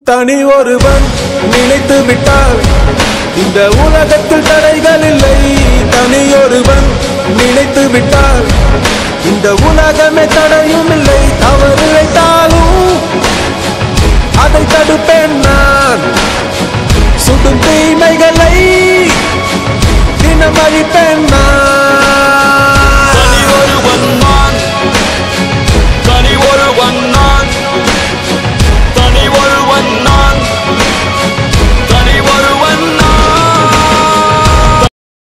தனி ஒருவன் நினைத்து விட்டால் இந்த உலகத்தில் தடைகள் இல்லை தனி ஒருவன் நினைத்து விட்டால் இந்த உலகமே தடையும் இல்லை தவறு இழைத்தாலும் அதை தடுப்பேன் நான் சுடும் தீமைகளை தினம் அழிப்பேன் நான் தனி ஒருவன் நான் தனி ஒருவன் நான் தனி ஒருவன் நான் தனி ஒருவன் நான்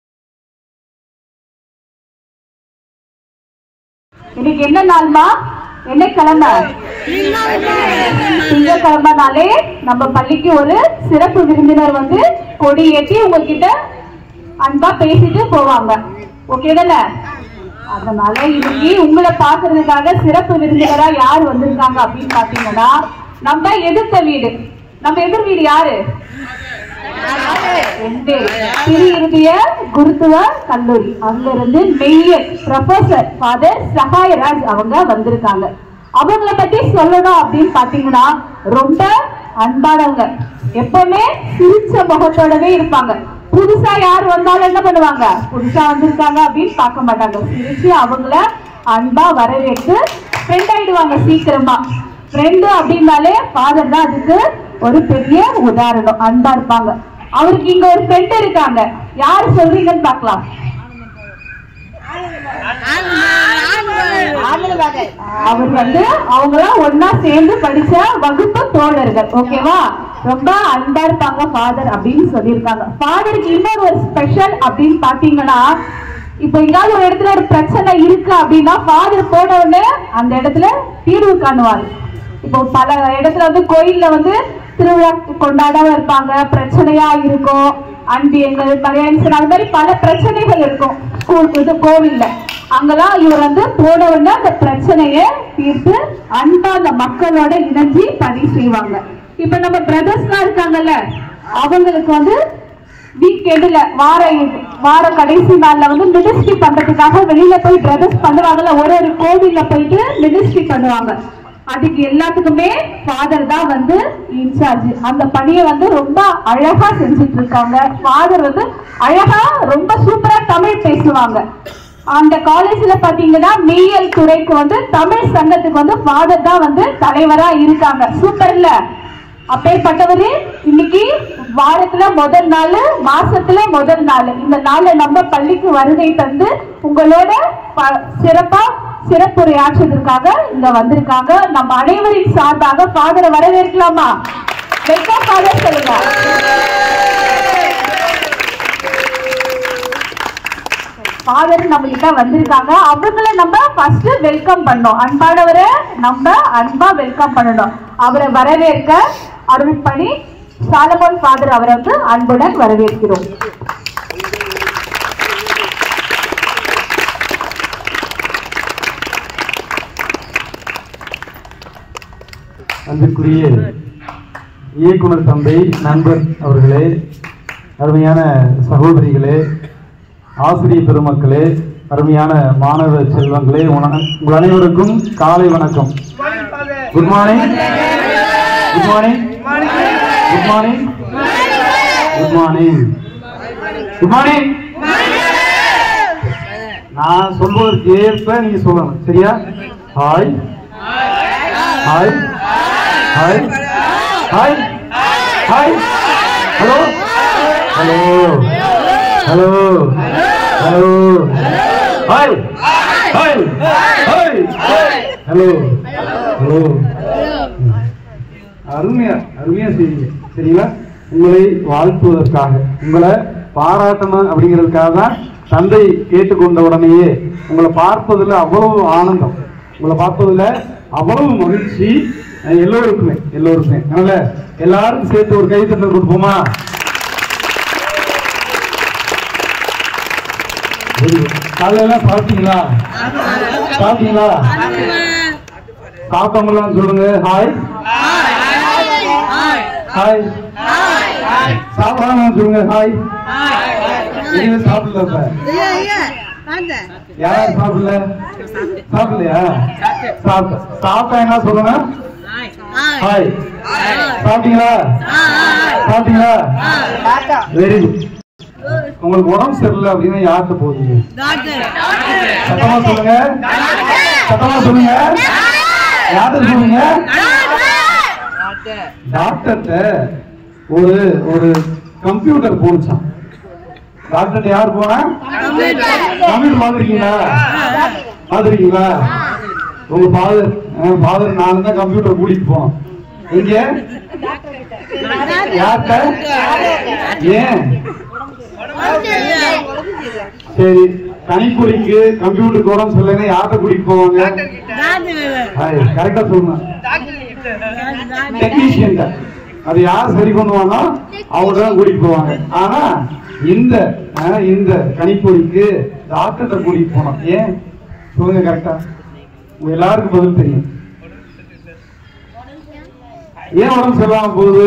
இன்னைக்கு என்ன நாள்மா என்ன கிழமை திங்கக்கிழமைனாலே நம்ம பள்ளிக்கு ஒரு சிறப்பு விருந்தினர் வந்து கொடி ஏற்றி உங்ககிட்ட அன்பா பேசிட்டு போவாங்க ஓகே தானே அதனால இன்னைக்கு உங்களை பாக்குறதுக்காக சிறப்பு விருந்தினரா யார் வந்திருக்காங்க அப்படின்னு பாத்தீங்கன்னா நம்ம எதிர்த்த வீடு நம்ம எதிர் வீடு யாரு ரெண்டு திரு இறுதிய குருத்துவ கல்லூரி அங்க இருந்து மெய்யர் ப்ரொஃபசர் ஃபாதர் சகாயராஜ் அவங்க வந்திருக்காங்க அவங்கள பத்தி சொல்லணும் அப்படின்னு பாத்தீங்கன்னா ரொம்ப அன்பானவங்க எப்பவுமே சிரிச்ச முகத்தோடவே இருப்பாங்க புதுசா யார் வந்தாலும் என்ன பண்ணுவாங்க புதுசா வந்திருக்காங்க அப்படின்னு பார்க்க மாட்டாங்க சிரிச்சு அவங்கள அன்பா வரவேற்று ஃப்ரெண்ட் ஆயிடுவாங்க சீக்கிரமா ஃப்ரெண்டு அப்படின்னாலே ஃபாதர் தான் அதுக்கு ஒரு பெரிய உதாரணம் அன்பா இருப்பாங்க அவருக்கு இங்க ஒரு ஃப்ரெண்ட் இருக்காங்க யார் சொல்றீங்கன்னு பார்க்கலாம் அவர் வந்து அவங்களாம் ஒன்னா சேர்ந்து படிச்ச வகுப்பு தோழர்கள் ஓகேவா ரொம்ப அன்பா இருப்பாங்க ஃபாதர் அப்படின்னு சொல்லியிருக்காங்க ஃபாதருக்கு இன்னொரு ஒரு ஸ்பெஷல் அப்படின்னு பாத்தீங்கன்னா இப்போ எங்காவது ஒரு இடத்துல ஒரு பிரச்சனை இருக்கு அப்படின்னா ஃபாதர் போன உடனே அந்த இடத்துல தீர்வு காணுவார் இப்போ பல இடத்துல வந்து கோயில்ல வந்து திருவிழா கொண்டாடாம இருப்பாங்க பிரச்சனையா இருக்கும் அன்பியங்கள் கல்யாணம் அது மாதிரி பல பிரச்சனைகள் இருக்கும் ஸ்கூல் இது கோவில்ல அங்கெல்லாம் இவர் வந்து போன உடனே அந்த பிரச்சனையை தீர்த்து அன்பா அந்த மக்களோட இணைஞ்சு பணி செய்வாங்க இப்ப நம்ம பிரதர்ஸ்லாம் இருக்காங்கல்ல அவங்களுக்கு வந்து வீக்கெண்டுல வார வார கடைசி நாள்ல வந்து மினிஸ்ட்ரி பண்றதுக்காக வெளியில போய் பிரதர்ஸ் பண்ணுவாங்கல்ல ஒரு ஒரு கோவில்ல போயிட்டு மினிஸ்ட்ரி பண்ணுவாங்க அதுக்கு எல்லாத்துக்குமே ஃபாதர் தான் வந்து இன்சார்ஜ் அந்த பணியை வந்து ரொம்ப அழகா செஞ்சுட்டு இருக்காங்க ஃபாதர் வந்து அழகா ரொம்ப சூப்பரா தமிழ் பேசுவாங்க அந்த காலேஜ்ல பாத்தீங்கன்னா மெய்யல் துறைக்கு வந்து தமிழ் சங்கத்துக்கு வந்து ஃபாதர் தான் வந்து தலைவரா இருக்காங்க சூப்பர்ல அப்பேற்பட்டவரு இன்னைக்கு வாரத்துல முதல் நாள் மாசத்துல முதல் நாள் இந்த நாள்ல நம்ம பள்ளிக்கு வருகை தந்து உங்களோட ப- சிறப்பா சிறப்புரையாற்றுவதற்காக இங்க வந்திருக்காங்க நம்ம அனைவரின் சார்பாக ஃபாதரை வரவேற்கலாமா வெல்கம் ஃபாதர் சொல்லுங்க ஃபாதர் நம்ம கிட்ட வந்திருக்காங்க அவங்கள நம்ம ஃபர்ஸ்ட் வெல்கம் பண்ணோம் அன்பானவரை நம்ம அன்பா வெல்கம் பண்ணணும் அவரை வரவேற்க அருள்பணி சாலமோன் ஃபாதர் அவரை வந்து அன்புடன் வரவேற்கிறோம் அன்பிற்குரிய இயக்குனர் தந்தை நண்பர் அவர்களே அருமையான சகோதரிகளே ஆசிரிய பெருமக்களே அருமையான மாணவ செல்வங்களே உன- உங்கள் அனைவருக்கும் காலை வணக்கம் good morning good morning good morning good morning good morning நான் சொல்வதற்கு ஏற்ப நீங்க சொல்லணும் சரியா hi hi hi hi hi hello hello hello hello hi hi hi hello hello அருமையா அருமையா செய்யுங்க சரிங்களா உங்களை வாழ்த்துவதற்காக உங்களை பாராட்டணும் அப்படிங்கிறதுக்காக தான் தந்தை கேட்டுக்கொண்ட உடனேயே உங்களை பார்ப்பதில் அவ்வளவு ஆனந்தம் உங்களை பார்ப்பதில் அவ்வளவு மகிழ்ச்சி அஹ் எல்லோருக்குமே எல்லோருக்குமே அதனால எல்லாருக்கும் சேர்த்து ஒரு கைத்தட்டல் கொடுப்போமா Very good. காலையில எல்லாம் சாப்பிட்டீங்களா சாப்பிட்டீங்களா சாப்பிட்டவங்களாம் சொல்லுங்க ஹாய் ஹாய் சாப்பிடாம சொல்லுங்க ஹாய் நீங்க சாப்பிடல இப்ப யாரும் சாப்பிடல சாப்பிடலையா சாப்பிட்ட சாப்பிட்டா என்ன சொல்லுங்க ஹாய் சாப்பிட்டீங்களா சாப்பிட்டீங்களா வெரி குட் உங்களுக்கு உடம்பு சரியில்லை அப்படின்னா யார்கிட்ட போவீங்க சத்தமா சொல்லுங்க சத்தமா சொல்லுங்க யார்கிட்ட சொல்லுங்க டாக்டர்கிட்ட ஒரு ஒரு கம்ப்யூட்டர் போனுச்சான் டாக்டர்கிட்ட யார் போனா கம்ப்யூட்டர் பாத்துருக்கீங்களா பாத்துருக்கீங்களா உங்க ஃபாதர் ஃபாதர் நான் தான் கம்ப்யூட்டர் கூட்டிட்டு போனோம் எங்க யார்கிட்ட ஏன் சரி கணிப்பொறிக்கு கம்ப்யூட்டருக்கு உடம்பு சொல்லலைன்னா யார்கிட்ட கூட்டிட்டு போவாங்க கரெக்டா சொல்லுங்க டெக்னீஷியன் அது யார் சரி பண்ணுவானோ அவங்க தான் கூட்டிட்டு போவாங்க ஆனா இந்த அஹ், இந்த கணிப்பொறிக்கு டாக்டர்கிட்ட கூட்டிட்டு போனோம் ஏன் சொல்லுங்க கரெக்டா உங்க எல்லாருக்கும் பதில் தெரியும் ஏன் உடம்பு சரியில்லாம போகுது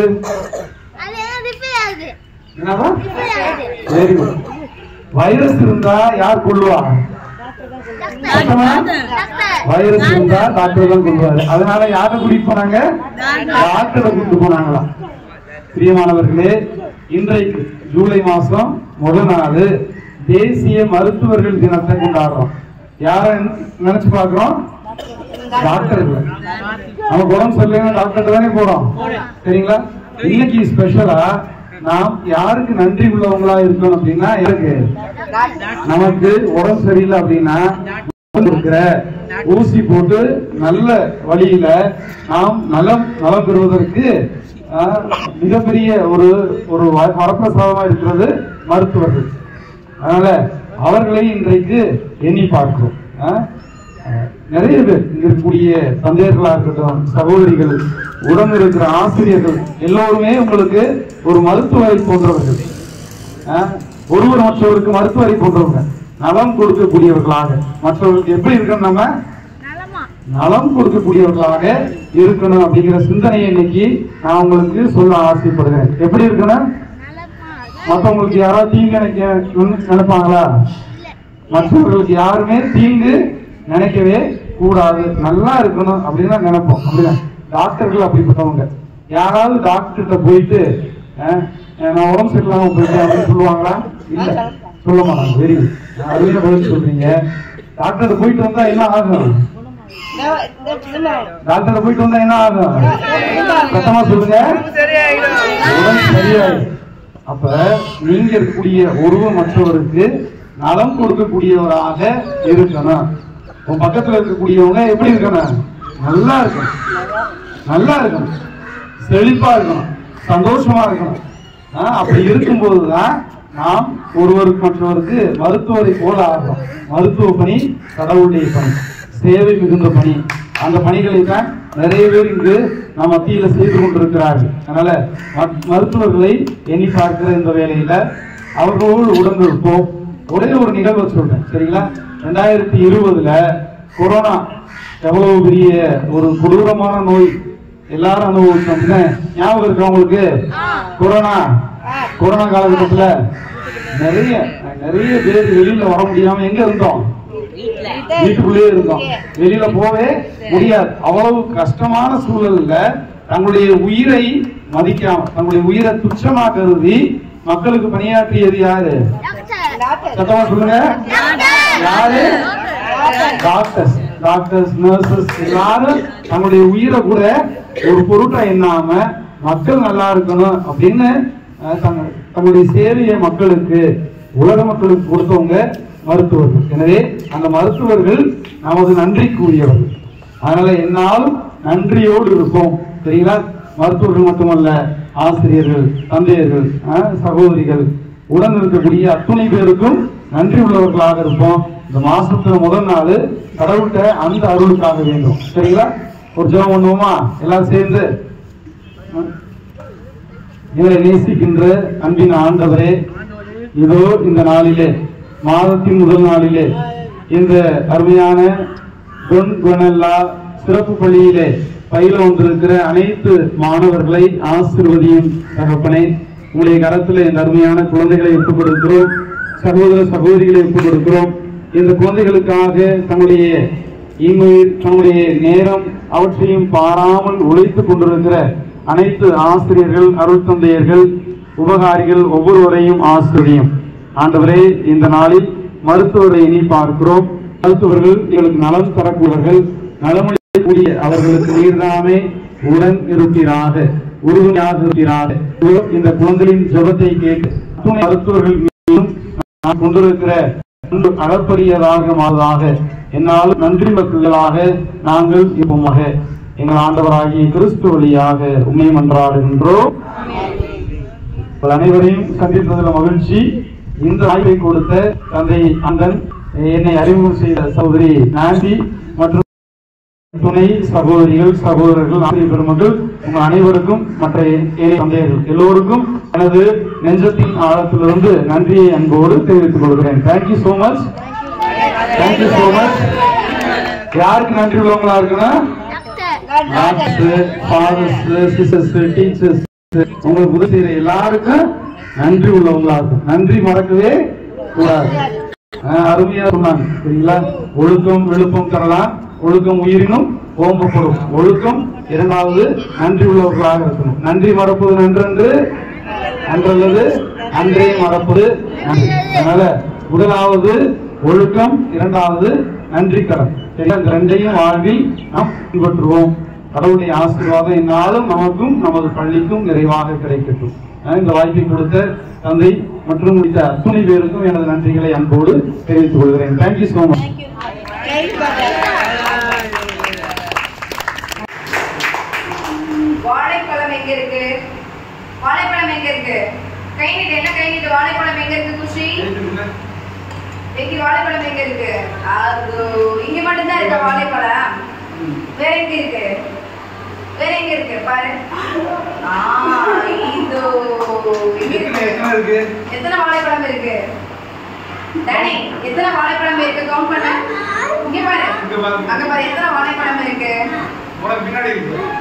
என்னவா வெரி குட் வைரஸ் இருந்தா யார் கொள்ளுவா சத்தமா? வைரஸ் இருந்தா டாக்டர் தான் கொள்வாரு அதனால யாரை கூட்டிட்டு போனாங்க டாக்டரை கூட்டிட்டு போனாங்களாம் பிரியமானவர்களே இன்றைக்கு ஜூலை மாசம் முதல் நாள் தேசிய மருத்துவர்கள் தினத்தை கொண்டாடுறோம் யார நினைச்சு பாக்குறோம் டாக்டர்கள் நமக்கு உடம்பு சரியில்லைன்னா டாக்டர் தானே போறோம் சரிங்களா இன்னைக்கு ஸ்பெஷலா நாம் யாருக்கு நன்றி உள்ளவங்களா இருக்கணும் அப்படின்னா எனக்கு நமக்கு உடம்பு சரியில்லை அப்படின்னா இருக்கிற ஊசி போட்டு நல்ல வழியில நாம் நலம் நலம் பெறுவதற்கு ஆஹ், மிகப்பெரிய ஒரு ஒரு வ- வரப்பிரசாதமா இருக்கிறது மருத்துவர்கள் அதனால அவர்களை இன்றைக்கு எண்ணி பார்க்கிறோம் ஆஹ், ஆஹ், நிறைய பேர் இங்க இருக்கக்கூடிய தந்தையர்களா இருக்கட்டும் சகோதரிகள் உடன் இருக்கிற ஆசிரியர்கள் எல்லோருமே உங்களுக்கு ஒரு மருத்துவரை போன்றவர்கள் ஆஹ், ஒருவர் மற்றவருக்கு மருத்துவரை போன்றவங்க நலம் கொடுக்கக்கூடியவர்களாக மற்றவர்களுக்கு எப்படி இருக்கணும் நம்ம நலம் கொடுக்கக்கூடியவர்களாக இருக்கணும் அப்படிங்கிற சிந்தனையை இன்னைக்கு நான் உங்களுக்கு சொல்ல ஆசைப்படுகிறேன் எப்படி இருக்கணும் மற்றவங்களுக்கு யாராவது தீங்கு நினைக்க நினைப்பாங்களா மற்றவர்களுக்கு யாருமே தீங்கு நினைக்கவே கூடாது நல்லா இருக்கணும் அப்படின்னு தான் நினைப்போம் அப்படிதான் டாக்டர்கள் அப்படிப்பட்டவங்க யாராவது டாக்டர்கிட்ட போயிட்டு அஹ், நான் உடம்பு சரியில்லாம போயிட்டேன் அப்படின்னு சொல்லுவாங்களா இல்ல சொல்ல மாட்டாங்க வெரி அருமையா பதில் சொல்றீங்க டாக்டர் போயிட்டு வந்தா என்ன ஆகும் டாக்டர் போயிட்டு வந்தா என்ன ஆகும் சத்தமா சொல்லுங்க உடம்பு சரியாயிடும் அப்ப நீங்க இருக்கக்கூடிய ஒருவர் மற்றவருக்கு நலம் கொடுக்கக்கூடியவராக இருக்கணும் உன் பக்கத்துல இருக்கக்கூடியவங்க எப்படி இருக்கணும் நல்லா இருக்கணும் நல்லா இருக்கணும் செழிப்பா இருக்கணும் சந்தோஷமா இருக்கணும் ஆஹ் அப்படி இருக்கும்போதுதான் நாம் ஒருவருக்கு மற்றவருக்கு மருத்துவரை போல ஆகணும் மருத்துவ பணி கடவுளுடைய பணி சேவை மிகுந்த பணி அந்த பணிகளை தான் நிறைய பேர் இங்கு நம் மத்தியில செய்து கொண்டிருக்கிறார்கள் அதனால ம- மருத்துவர்களை எண்ணி பார்க்கிற இந்த வேலையில அவர்களோடு உடனிருப்போம் ஒரே ஒரு நிகழ்வை சொல்றேன் சரிங்களா ரெண்டாயிரத்தி இருபதுல கொரோனா எவ்வளவு பெரிய ஒரு கொடூரமான நோய் எல்லாரும் அனுபவிச்சோம்னு ஞாபகம் இருக்கா உங்களுக்கு கொரோனா கொரோனா காலகட்டத்துல நிறைய நிறைய பேர் வெளியில வர முடியாம எங்க இருந்தோம் வீட்டுக்குள்ளே இருந்தோம் வெளியில போவே முடியாது அவ்வளவு கஷ்டமான சூழல்ல தங்களுடைய உயிரை மதிக்காம தங்களுடைய உயிரை துச்சமா கருதி மக்களுக்கு பணியாற்றியது யாரு சத்தமா சொல்லுங்க யாரு டாக்டர்ஸ் டாக்டர்ஸ் நர்சஸ் எல்லாரும் தங்களுடைய உயிரை கூட ஒரு பொருட்டா எண்ணாம மக்கள் நல்லா இருக்கணும் அப்படின்னு அஹ், தங்க- தங்களுடைய சேவையை மக்களுக்கு உலக மக்களுக்கு கொடுத்தவங்க மருத்துவர்கள் எனவே அந்த மருத்துவர்கள் நமது நன்றிக்குரியவர்கள் அதனால என்னாலும் நன்றியோடு இருப்போம் சரிங்களா மருத்துவர்கள் மட்டுமல்ல ஆசிரியர்கள் தந்தையர்கள் அஹ், சகோதரிகள் உடன் இருக்கக்கூடிய அத்துணை பேருக்கும் நன்றி உள்ளவர்களாக இருப்போம் இந்த மாசத்துல முதல் நாள் கடவுள்கிட்ட அந்த அருளுக்காக வேண்டும் சரிங்களா ஒரு ஜெபம் பண்ணுவோமா எல்லாரும் சேர்ந்து இவரை நேசிக்கின்ற அன்பின் ஆண்டவரே இதோ இந்த நாளிலே மாதத்தின் முதல் நாளிலே இந்த அருமையான டொன் குணல்லா சிறப்பு பள்ளியிலே பயில வந்திருக்கிற அனைத்து மாணவர்களை ஆசிர்வதியும் தகப்பனே உங்களுடைய கரத்தில் இந்த அருமையான குழந்தைகளை ஒப்புக் கொடுக்கிறோம் சகோதர சகோதரிகளை ஒப்புக் கொடுக்கிறோம் இந்த குழந்தைகளுக்காக தங்களுடைய இங்கு தன்னுடைய நேரம் அவற்றையும் பாராமல் உழைத்துக் கொண்டிருக்கிற அனைத்து ஆசிரியர்கள் அருள் தந்தையர்கள் உபகாரிகள் ஒவ்வொருவரையும் ஆசிரியம் ஆண்டவரே இந்த நாளில் மருத்துவரை இனி பார்க்கிறோம் மருத்துவர்கள் எங்களுக்கு நலம் தரக்கூடியவர்கள் நலமளிக்கக்கூடிய அவர்களுக்கு நீர்தாமே உடன் இருப்பீராக உறுதுணையாக இருப்பீராக இந்த குழந்தைகளின் ஜெபத்தை கேட்டு அத்துணை மருத்துவர்கள் மீதும் நான் கொண்டிருக்கிற அன்பு அளப்பரியதாக மாறுவதாக என்னால் நன்றி மக்களாக நாங்கள் இப்போமாக எங்கள் ஆண்டவராகிய கிறிஸ்து வழியாக உண்மை மன்றாடுகின்றோம் உங்கள் அனைவரையும் சந்தித்ததில் மகிழ்ச்சி இந்த ஆய்வை கொடுத்த தந்தை அந்தன் என்னை அறிமுகம் செய்த சகோதரி நாண்டி மற்றும் துணை சகோதரிகள் சகோதரர்கள் ஆசிரியர் பெருமக்கள் உங்கள் அனைவருக்கும் மற்ற ஏழை தந்தையர்கள் எல்லோருக்கும் எனது நெஞ்சத்தின் ஆழத்திலிருந்து நன்றியை அன்போடு தெரிவித்துக் கொள்கிறேன் thank you so much thank you so much யாருக்கு நன்றி உள்ளவங்களா இருக்குன்னா ஃபாதர்ஸ் சிஸ்டர்ஸ் டீச்சர்ஸ் உங்களுக்கு உதவி செய்யற எல்லாருக்கும் நன்றி உள்ளவங்களா இருக்கும் நன்றி மறக்கவே கூடாது ஆஹ் அருமையா சொன்னாங்க சரிங்களா ஒழுக்கம் விழுப்பம் தரலாம் ஒழுக்கம் உயிரினும் ஓம்பப்படும் ஒழுக்கம் இரண்டாவது நன்றி உள்ளவர்களாக இருக்கணும் நன்றி மறப்பது நன்றன்று அன்றல்லது அன்றே மறப்பது நன்றி அதனால முதலாவது ஒழுக்கம் இரண்டாவது நன்றி கடன் சரியா இந்த ரெண்டையும் வாழ்வில் நாம் பின்பற்றுவோம் கடவுளுடைய ஆசீர்வாதம் என்னாலும் நமக்கும் நமது பள்ளிக்கும் நிறைவாக கிடைக்கட்டும் அஹ் இந்த வாய்ப்பை கொடுத்த தந்தை மற்றும் முடித்த அத்துணை பேருக்கும் எனது நன்றிகளை அன்போடு தெரிவித்துக் கொள்கிறேன் தேங்க்யூ சோ மச் வாழைப்பழம் எங்க இருக்கு வாழைப்பழம் எங்க இருக்கு கை நீட்டு என்ன கை நீட்டு வாழைப்பழம் எங்க இருக்கு குஷி எங்க வாழைப்பழம் எங்க இருக்கு அது இங்க மட்டும் தான் இருக்கு வாழைப்பழம் வேற எங்க இருக்கு வேற எங்க இருக்கு பாரு ஆ இதோ இங்க இருக்கு எத்தனை வாழைப்பழம் இருக்கு டேனி எத்தனை வாழைப்பழம் இருக்கு கவுண்ட் பண்ண இங்க பாரு இங்க பாரு. அங்க பாரு எத்தனை வாழைப்பழம் இருக்கு பின்னாடி